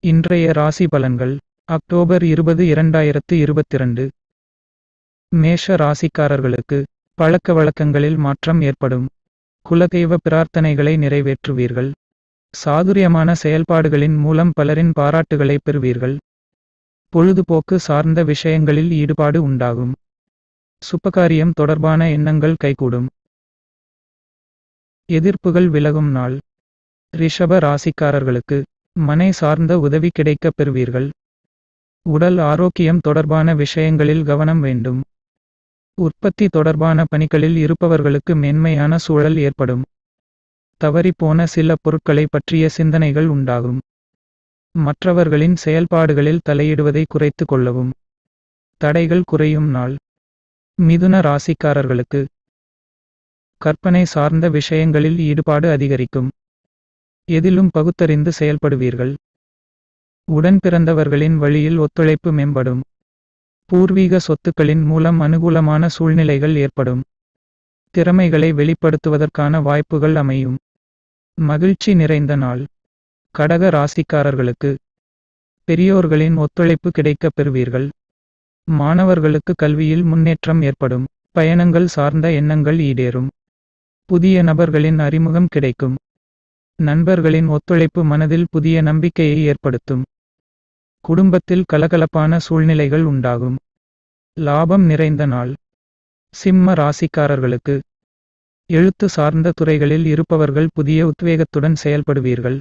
இன்றைய ராசி பலன்கள் அக்டோபர் இருபது இரண்டாயிரத்து இருபத்திரண்டு மேஷ ராசிக்காரர்களுக்கு பழக்க வழக்கங்களில் மாற்றம் ஏற்படும் குலதெய்வ பிரார்த்தனைகளை நிறைவேற்றுவீர்கள் சாதுரியமான செயல்பாடுகளின் மூலம் பலரின் பாராட்டுகளை பெறுவீர்கள் பொழுதுபோக்கு சார்ந்த விஷயங்களில் ஈடுபாடு உண்டாகும் சுபகாரியம் தொடர்பான எண்ணங்கள் கைகூடும் எதிர்ப்புகள் விலகும் நாள் ரிஷப ராசிக்காரர்களுக்கு மனை சார்ந்த உதவி கிடைக்கப் பெறுவீர்கள் உடல் ஆரோக்கியம் தொடர்பான விஷயங்களில் கவனம் வேண்டும் உற்பத்தி தொடர்பான பணிகளில் இருப்பவர்களுக்கு மென்மையான சூழல் ஏற்படும் தவறிப்போன சில பொருட்களை பற்றிய சிந்தனைகள் உண்டாகும் மற்றவர்களின் செயல்பாடுகளில் தலையிடுவதை குறைத்து கொள்ளவும் தடைகள் குறையும் நாள் மிதுன ராசிக்காரர்களுக்கு கற்பனை சார்ந்த விஷயங்களில் ஈடுபாடு அதிகரிக்கும் எதிலும் பகுத்தறிந்து செயல்படுவீர்கள் உடன் பிறந்தவர்களின் வழியில் ஒத்துழைப்பு மேம்படும் பூர்வீக சொத்துக்களின் மூலம் அனுகூலமான சூழ்நிலைகள் ஏற்படும் திறமைகளை வெளிப்படுத்துவதற்கான வாய்ப்புகள் அமையும் மகிழ்ச்சி நிறைந்த நாள் கடக ராசிக்காரர்களுக்கு பெரியோர்களின் ஒத்துழைப்பு கிடைக்கப் பெறுவீர்கள் மாணவர்களுக்கு கல்வியில் முன்னேற்றம் ஏற்படும் பயணங்கள் சார்ந்த எண்ணங்கள் ஈடேறும் புதிய நபர்களின் அறிமுகம் கிடைக்கும் நண்பர்களின் ஒத்துழைப்பு மனதில் புதிய நம்பிக்கையை ஏற்படுத்தும் குடும்பத்தில் கலகலப்பான சூழ்நிலைகள் உண்டாகும் லாபம் நிறைந்த நாள் சிம்ம ராசிக்காரர்களுக்கு எழுத்து சார்ந்த துறைகளில் இருப்பவர்கள் புதிய உத்வேகத்துடன் செயல்படுவீர்கள்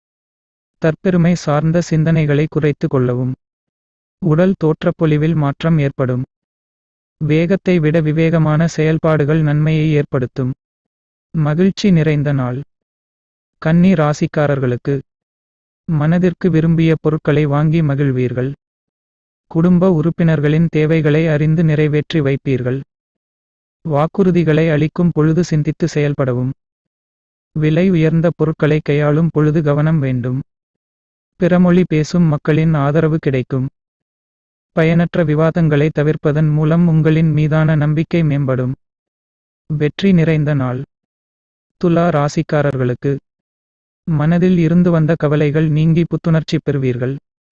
தற்பெருமை சார்ந்த சிந்தனைகளை குறைத்து கொள்ளவும் உடல் தோற்றப்பொலிவில் மாற்றம் ஏற்படும் வேகத்தை விட விவேகமான செயல்பாடுகள் நன்மையை ஏற்படுத்தும் மகிழ்ச்சி நிறைந்த நாள் கன்னி ராசிக்காரர்களுக்கு மனதிற்கு விரும்பிய பொருட்களை வாங்கி மகிழ்வீர்கள் குடும்ப உறுப்பினர்களின் தேவைகளை அறிந்து நிறைவேற்றி வைப்பீர்கள் வாக்குறுதிகளை அளிக்கும் பொழுது சிந்தித்து செயல்படவும் விலை உயர்ந்த பொருட்களை கையாளும் பொழுது கவனம் வேண்டும் பிறமொழி பேசும் மக்களின் ஆதரவு கிடைக்கும் பயனற்ற விவாதங்களை தவிர்ப்பதன் மூலம் உங்களின் மீதான நம்பிக்கை மேம்படும் வெற்றி நிறைந்த நாள் துலா ராசிக்காரர்களுக்கு மனதில் இருந்து வந்த கவலைகள் நீங்கி புத்துணர்ச்சி பெறுவீர்கள்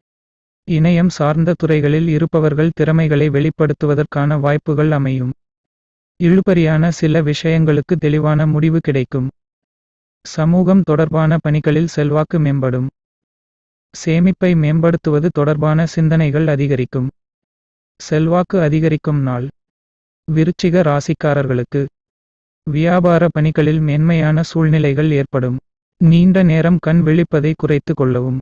இணையம் சார்ந்த துறைகளில் இருப்பவர்கள் திறமைகளை வெளிப்படுத்துவதற்கான வாய்ப்புகள் அமையும் இழுபறியான சில விஷயங்களுக்கு தெளிவான முடிவு கிடைக்கும் சமூகம் தொடர்பான பணிகளில் செல்வாக்கு மேம்படும் சேமிப்பை மேம்படுத்துவது தொடர்பான சிந்தனைகள் அதிகரிக்கும் செல்வாக்கு அதிகரிக்கும் நாள் விருச்சிக ராசிக்காரர்களுக்கு வியாபார பணிகளில் மேன்மையான சூழ்நிலைகள் ஏற்படும் நீண்ட நேரம் கண் விழிப்பதை குறைத்து கொள்ளவும்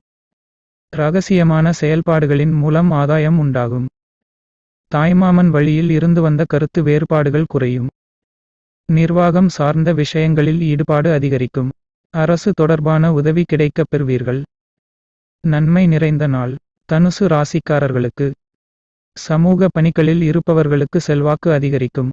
ரகசியமான செயல்பாடுகளின் மூலம் ஆதாயம் உண்டாகும் தாய்மாமன் வழியில் இருந்து வந்த கருத்து வேறுபாடுகள் குறையும் நிர்வாகம் சார்ந்த விஷயங்களில் ஈடுபாடு அதிகரிக்கும் அரசு தொடர்பான உதவி கிடைக்கப் பெறுவீர்கள் நன்மை நிறைந்த நாள் தனுசு ராசிக்காரர்களுக்கு சமூக பணிகளில் இருப்பவர்களுக்கு செல்வாக்கு அதிகரிக்கும்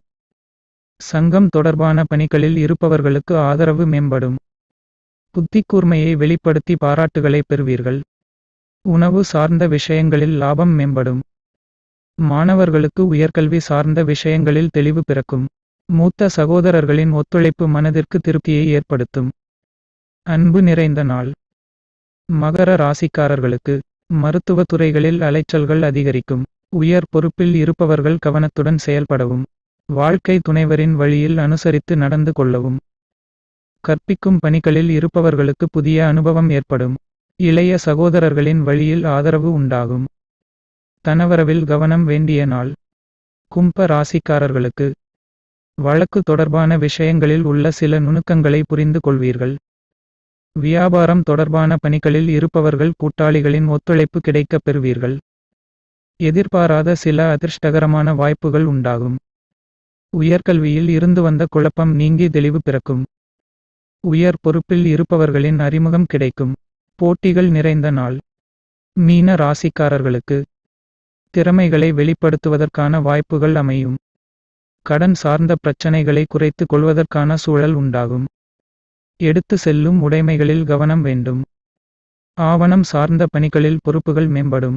சங்கம் தொடர்பான பணிகளில் இருப்பவர்களுக்கு ஆதரவு மேம்படும் புத்திக்கூர்மையை வெளிப்படுத்தி பாராட்டுகளை பெறுவீர்கள் உணவு சார்ந்த விஷயங்களில் லாபம் மேம்படும் மாணவர்களுக்கு உயர்கல்வி சார்ந்த விஷயங்களில் தெளிவு பிறக்கும் மூத்த சகோதரர்களின் ஒத்துழைப்பு மனதிற்கு திருப்தியை ஏற்படுத்தும் அன்பு நிறைந்த நாள் மகர ராசிக்காரர்களுக்கு மருத்துவ துறைகளில் அலைச்சல்கள் அதிகரிக்கும் உயர் பொறுப்பில் இருப்பவர்கள் கவனத்துடன் செயல்படவும் வாழ்க்கை துணைவரின் வழியில் அனுசரித்து நடந்து கொள்ளவும் கற்பிக்கும் பணிகளில் இருப்பவர்களுக்கு புதிய அனுபவம் ஏற்படும் இளைய சகோதரர்களின் வழியில் ஆதரவு உண்டாகும் தனவரவில் கவனம் வேண்டிய நாள் கும்ப ராசிக்காரர்களுக்கு வழக்கு தொடர்பான விஷயங்களில் உள்ள சில நுணுக்கங்களை புரிந்து கொள்வீர்கள் வியாபாரம் தொடர்பான பணிகளில் இருப்பவர்கள் கூட்டாளிகளின் ஒத்துழைப்பு கிடைக்கப் பெறுவீர்கள் எதிர்பாராத சில அதிர்ஷ்டகரமான வாய்ப்புகள் உண்டாகும் உயர்கல்வியில் இருந்து வந்த குழப்பம் நீங்கி தெளிவு பிறக்கும் உயர் பொறுப்பில் இருப்பவர்களின் அறிமுகம் கிடைக்கும் போட்டிகள் நிறைந்த நாள் மீன ராசிக்காரர்களுக்கு திறமைகளை வெளிப்படுத்துவதற்கான வாய்ப்புகள் அமையும் கடன் சார்ந்த பிரச்சனைகளை குறைத்து கொள்வதற்கான சூழல் உண்டாகும் எடுத்து செல்லும் உடைமைகளில் கவனம் வேண்டும் ஆவணம் சார்ந்த பணிகளில் பொறுப்புகள் மேம்படும்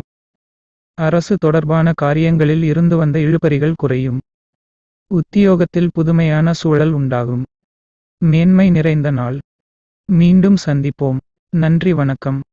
அரசு தொடர்பான காரியங்களில் இருந்து வந்த இழுபறிகள் குறையும் உத்தியோகத்தில் புதுமையான சூழல் உண்டாகும் மேன்மை நிறைந்த நாள் மீண்டும் சந்திப்போம் நன்றி வணக்கம்